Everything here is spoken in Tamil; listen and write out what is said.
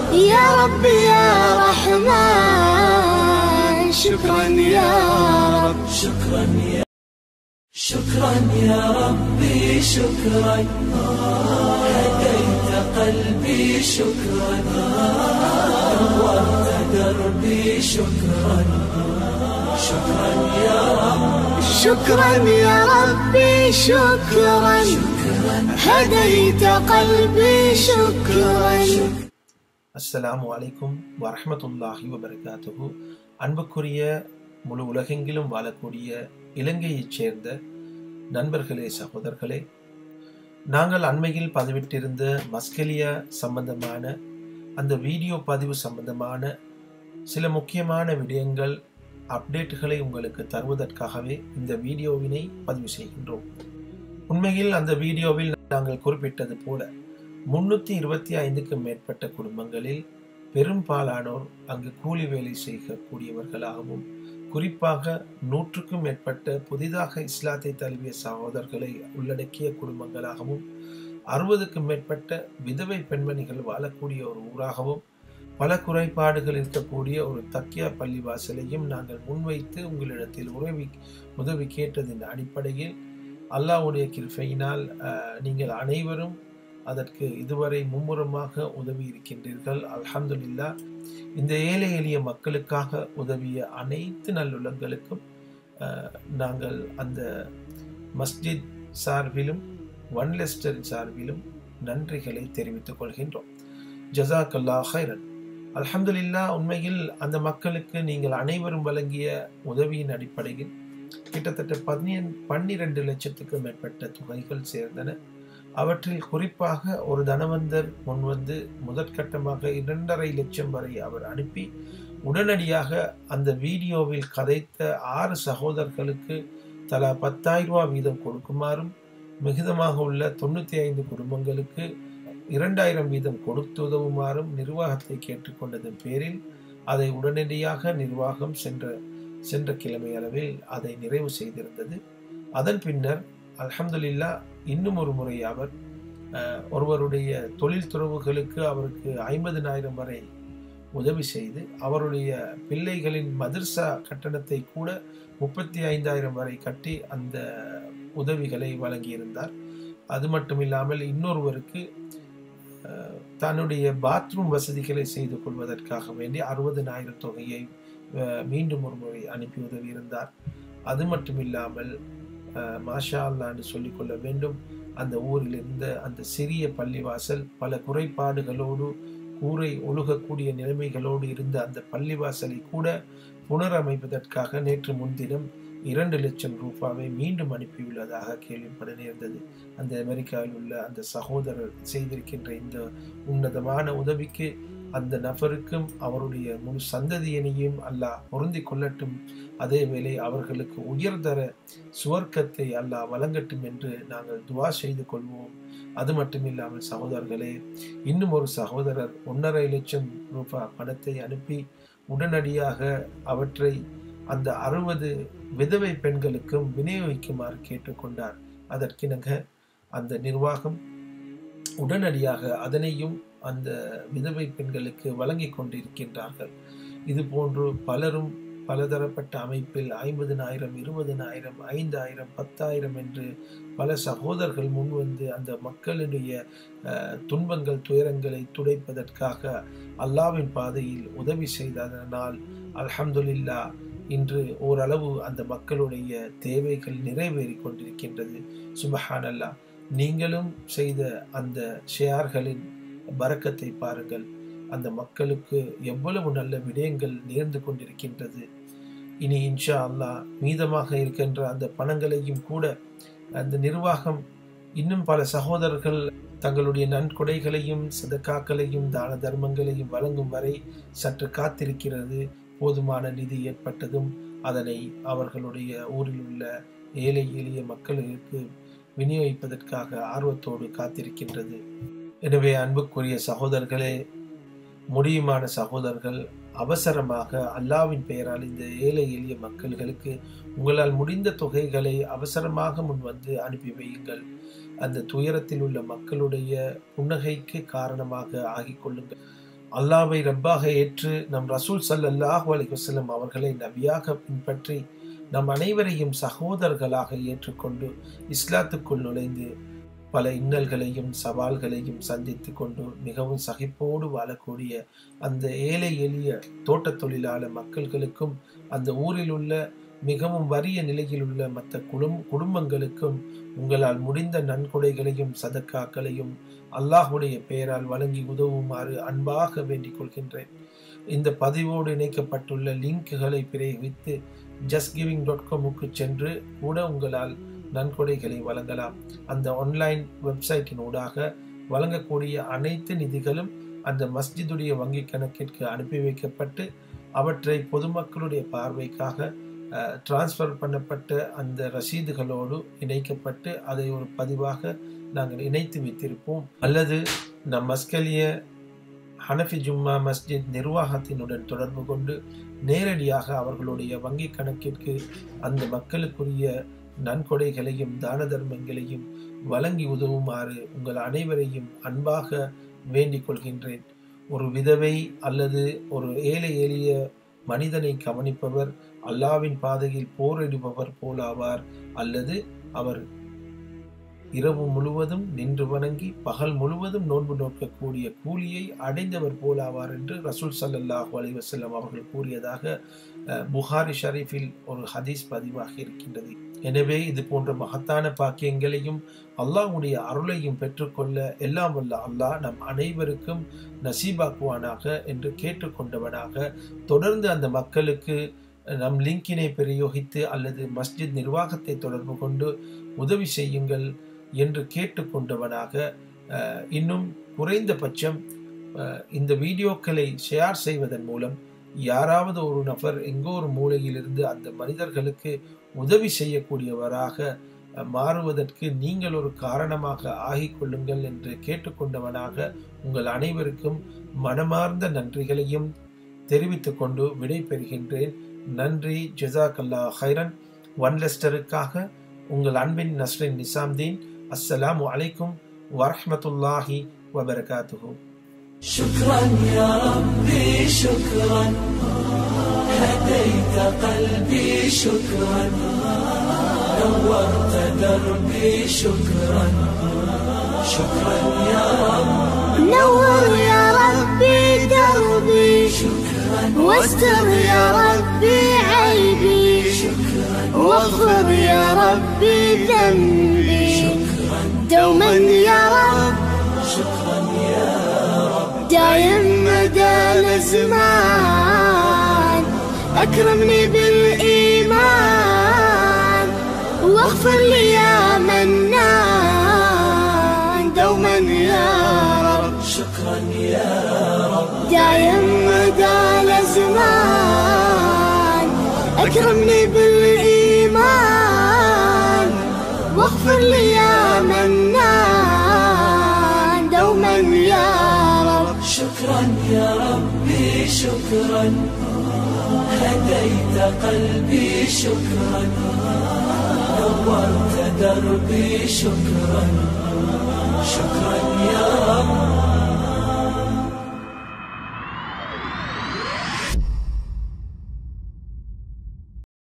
يا رب يا رحمن شكرا يا رب شكرا يا شكرا يا ربي شكرا هديت قلبي شكرا نورت دربي شكرا شكرا يا رب شكرا يا ربي شكرا هديت قلبي شكرا அஸ்ஸலாமு அலைக்கும் வரஹ்மத்துல்லாஹி வபரகாத்துஹு அன்புக்குரிய முழு உலகெங்கிலும் வாழக்கூடிய இலங்கையைச் சேர்ந்த நண்பர்களே சகோதரர்களே நாங்கள் அண்மையில் பதிவிட்டிருந்த மஸ்கெலியா சம்பந்தமான அந்த வீடியோ பதிவு சம்பந்தமான சில முக்கியமான விடயங்கள் அப்டேட்டுகளை உங்களுக்கு தருவதற்காகவே இந்த வீடியோவினை பதிவு செய்கின்றோம் உண்மையில் அந்த வீடியோவில் நாங்கள் குறிப்பிட்டது போல முன்னூற்றி இருபத்தி ஐந்துக்கும் மேற்பட்ட குடும்பங்களில் பெரும்பாலானோர் அங்கு கூலி வேலை செய்யக்கூடியவர்களாகவும் குறிப்பாக நூற்றுக்கும் மேற்பட்ட புதிதாக இஸ்லாத்தை தழுவிய சகோதரர்களை உள்ளடக்கிய குடும்பங்களாகவும் அறுபதுக்கும் மேற்பட்ட விதவை பெண்மணிகள் வாழக்கூடிய ஒரு ஊராகவும் பல குறைபாடுகள் இருக்கக்கூடிய ஒரு தக்கியா பள்ளி வாசலையும் நாங்கள் முன்வைத்து உங்களிடத்தில் உதவி உதவி கேட்டதின் அடிப்படையில் அல்லாஹ்வுடைய கிருஃபையினால் அஹ், நீங்கள் அனைவரும் அதற்கு இதுவரை மும்முரமாக உதவி இருக்கின்றீர்கள் அல்ஹம்துலில்லா இந்த ஏழை எளிய மக்களுக்காக உதவிய அனைத்து நல்லுள்ளங்களுக்கும் அஹ், நாங்கள் அந்த மஸ்ஜித் சார்பிலும் ஒன்லெஸ்டர் சார்பிலும் நன்றிகளை தெரிவித்துக் கொள்கின்றோம் ஜசாக்கல்லா ஹைரன் அல்ஹம்துலில்லா உண்மையில் அந்த மக்களுக்கு நீங்கள் அனைவரும் வழங்கிய உதவியின் அடிப்படையில் கிட்டத்தட்ட பதினேழு பன்னிரண்டு லட்சத்துக்கு மேற்பட்ட தொகைகள் சேர்ந்தன அவற்றில் குறிப்பாக ஒரு தனவந்தர் முன்வந்து முதற்கட்டமாக இரண்டரை லட்சம் வரை அவர் அனுப்பி உடனடியாக அந்த வீடியோவில் கதைத்த ஆறு சகோதரர்களுக்கு தலா பத்தாயிரம் ரூபாய் வீதம் கொடுக்குமாறும் மிகுதமாக உள்ள தொண்ணூற்றி ஐந்து குடும்பங்களுக்கு இரண்டாயிரம் வீதம் கொடுத்து உதவுமாறும் நிர்வாகத்தை கேட்டுக்கொண்டதன் பேரில் அதை உடனடியாக நிர்வாகம் சென்ற சென்ற கிழமை அளவில் அதை நிறைவு செய்திருந்தது அதன் பின்னர் அல்ஹம்துலில்லா இன்னும் ஒரு முறை அவர் அஹ், ஒருவருடைய தொழில் துறவுகளுக்கு அவருக்கு ஐம்பதினாயிரம் வரை உதவி செய்து அவருடைய பிள்ளைகளின் மதர்சா கட்டணத்தை கூட முப்பத்தி ஐந்தாயிரம் வரை கட்டி அந்த உதவிகளை வழங்கியிருந்தார் அது மட்டும் இல்லாமல் இன்னொருவருக்கு அஹ், தன்னுடைய பாத்ரூம் வசதிகளை செய்து கொள்வதற்காக வேண்டி அறுபதினாயிரம் தொகையை அஹ், மீண்டும் ஒரு முறை அனுப்பி உதவியிருந்தார் அது மட்டும் இல்லாமல் அஹ், மாஷா அல்லான்னு சொல்லிக்கொள்ள வேண்டும் அந்த ஊரில் இருந்த அந்த சிறிய பள்ளிவாசல் பல குறைபாடுகளோடு கூரை ஒழுகக்கூடிய நிலைமைகளோடு இருந்த அந்த பள்ளிவாசலை கூட புனரமைப்பதற்காக நேற்று முன்தினம் இரண்டு லட்சம் ரூபாவை மீண்டும் அனுப்பியுள்ளதாக கேள்விப்பட நேர்ந்தது அந்த அமெரிக்காவில் உள்ள அந்த சகோதரர் செய்திருக்கின்ற இந்த உன்னதமான உதவிக்கு அந்த நபருக்கும் அவருடைய முழு சந்ததியினையும் அல்லாஹ் பொருந்தி கொள்ளட்டும் அதேவேளை அவர்களுக்கு உயர்தர சுவர்க்கத்தை அல்லாஹ் வழங்கட்டும் என்று நாங்கள் துவா செய்து கொள்வோம் அது மட்டுமில்லாமல் சகோதரர்களே இன்னும் ஒரு சகோதரர் ஒன்றரை லட்சம் ரூபாய் பணத்தை அனுப்பி உடனடியாக அவற்றை அந்த அறுபது விதவை பெண்களுக்கும் விநியோகிக்குமாறு கேட்டுக்கொண்டார் அதற்கிணங்க அந்த நிர்வாகம் உடனடியாக அதனையும் அந்த விதவை பெண்களுக்கு வழங்கி கொண்டிருக்கின்றார்கள் இது போன்று பலரும் பலதரப்பட்ட அமைப்பில் ஐம்பதினாயிரம் இருபதினாயிரம் ஐந்தாயிரம் பத்தாயிரம் என்று பல சகோதரர்கள் முன்வந்து அந்த மக்களுடைய அஹ், துன்பங்கள் துயரங்களை துடைப்பதற்காக அல்லாவின் பாதையில் உதவி செய்ததனால் அல்ஹம்துலில்லா இன்று ஓரளவு அந்த மக்களுடைய தேவைகள் நிறைவேறி கொண்டிருக்கின்றது சுபஹானல்லா நீங்களும் செய்த அந்த ஷேர்களின் பறக்கத்தை பாருங்கள் அந்த மக்களுக்கு எவ்வளவு நல்ல விடயங்கள் நேர்ந்து கொண்டிருக்கின்றது இனி இன்ஷா அல்லாஹ் மீதமாக இருக்கின்ற அந்த பணங்களையும் கூட அந்த நிர்வாகம் இன்னும் பல சகோதரர்கள் தங்களுடைய நன்கொடைகளையும் சதக்காக்களையும் தான தர்மங்களையும் வழங்கும் வரை சற்று காத்திருக்கிறது போதுமான நிதி ஏற்பட்டதும் அதனை அவர்களுடைய ஊரில் உள்ள ஏழை எளிய மக்களுக்கு விநியோகிப்பதற்காக ஆர்வத்தோடு காத்திருக்கின்றது எனவே அன்புக்குரிய சகோதரர்களே முடியுமான சகோதரர்கள் அவசரமாக அல்லாவின் பெயரால் இந்த ஏழை எளிய மக்கள்களுக்கு உங்களால் முடிந்த தொகைகளை அவசரமாக முன் வந்து அனுப்பி வையுங்கள் அந்த துயரத்தில் உள்ள மக்களுடைய புன்னகைக்கு காரணமாக ஆகிக் கொள்ளுங்கள் அல்லாவை ரப்பாக ஏற்று நம் ரசூல் ஸல்லல்லாஹு அலைஹி வஸல்லம் அவர்களை நபியாக பின்பற்றி நம் அனைவரையும் சகோதரர்களாக ஏற்றுக்கொண்டு இஸ்லாத்துக்குள் நுழைந்து பல இன்னல்களையும் சவால்களையும் சந்தித்து கொண்டு மிகவும் சகிப்போடு வாழக்கூடிய அந்த ஏழை எளிய தோட்டத் தொழிலாளர் மக்கள்களுக்கும் அந்த ஊரில் உள்ள மிகவும் வறிய நிலையில் உள்ள மற்ற குடும் குடும்பங்களுக்கும் உங்களால் முடிந்த நன்கொடைகளையும் சதக்காக்களையும் அல்லாஹுடைய பெயரால் வழங்கி உதவுமாறு அன்பாக வேண்டிக் கொள்கின்றேன் இந்த பதிவோடு இணைக்கப்பட்டுள்ள லிங்க்குகளை பிரயோகித்து ஜஸ்ட் கிவிங் டாட் காமுக்கு சென்று கூட உங்களால் நன்கொடைகளை வழங்கலாம் அந்த ஆன்லைன் வெப்சைட்டின் ஊடாக வழங்கக்கூடிய அனைத்து நிதிகளும் அந்த மஸ்ஜிதுடைய வங்கி கணக்கிற்கு அனுப்பி வைக்கப்பட்டு அவற்றை பொதுமக்களுடைய பார்வைக்காக டிரான்ஸ்ஃபர் பண்ணப்பட்ட அந்த ரசீதுகளோடு இணைக்கப்பட்டு அதை ஒரு பதிவாக நாங்கள் இணைத்து வைத்திருப்போம் அல்லது நம் மஸ்கலிய ஹனஃபி ஜும்மா மஸ்ஜித் நிர்வாகத்தினுடன் தொடர்பு கொண்டு நேரடியாக அவர்களுடைய வங்கி கணக்கிற்கு அந்த மக்களுக்குரிய நன்கொடைகளையும் தான தர்மங்களையும் வழங்கி உதவுமாறு உங்கள் அனைவரையும் அன்பாக வேண்டிக் கொள்கின்றேன் ஒரு விதவை அல்லது ஒரு ஏழை எளிய மனிதனை கவனிப்பவர் அல்லாவின் பாதையில் போரிடுபவர் போலாவார் அல்லது அவர் இரவு முழுவதும் நின்று வணங்கி பகல் முழுவதும் நோன்பு நோக்கக்கூடிய கூலியை அடைந்தவர் போலாவார் என்று ரசூல் சல்லல்லாஹு அலைஹி வஸல்லம் அவர்கள் கூறியதாக அஹ், புகாரி ஷரீஃபில் ஒரு ஹதீஸ் பதிவாகி இருக்கின்றது எனவே இது போன்ற மகத்தான பாக்கியங்களையும் அல்லாஹ்வுடைய அருளையும் பெற்றுக்கொள்ள எல்லாம் வல்ல அல்லாஹ் நம் அனைவருக்கும் நசீபாக்குவானாக என்று கேட்டுக்கொண்டவனாக தொடர்ந்து அந்த மக்களுக்கு நம் லிங்கினை பிரயோகித்து அல்லது மஸ்ஜித் நிர்வாகத்தை தொடர்பு கொண்டு உதவி செய்யுங்கள் என்று கேட்டுக்கொண்டவனாக அஹ், இன்னும் குறைந்தபட்சம் அஹ், இந்த வீடியோக்களை ஷேர் செய்வதன் மூலம் யாராவது ஒரு நபர் எங்கோ ஒரு மூலையிலிருந்து அந்த மனிதர்களுக்கு உதவி செய்யக்கூடியவராக அஹ், மாறுவதற்கு நீங்கள் ஒரு காரணமாக ஆகிக் கொள்ளுங்கள் என்று கேட்டுக்கொண்டவனாக உங்கள் அனைவருக்கும் மனமார்ந்த நன்றிகளையும் தெரிவித்துக் கொண்டு விடை பெறுகின்றேன் நன்றி ஜெசாக்கல்லா ஹைரன் ஒன் லெஸ்டருக்காக உங்கள் அன்பின் நஸ்ரின் நிசாம்தீன் அஸ்ஸலாமு அலைக்கும் வரஹ்மத்துல்லாஹி வபரகாத்துஹு شكرا يا ربي شكرا هديت قلبي شكرا نورت دربي شكرا شكرا يا رب نور يا ربي دربي شكرا واستر يا ربي عيبي واغفر يا ربي ذنبي دوما يا رب شكرا يا رب دايم مدى الازمان اكرمني بالايمان واغفر لي يا منان دوما يا رب شكرا يا رب دايم مدى الازمان اكرمني بالايمان واغفر لي يا منان دوما يا رب شكرا يا ربي شكرا هديت قلبي شكرا نورت دربي شكرا شكرا يا رب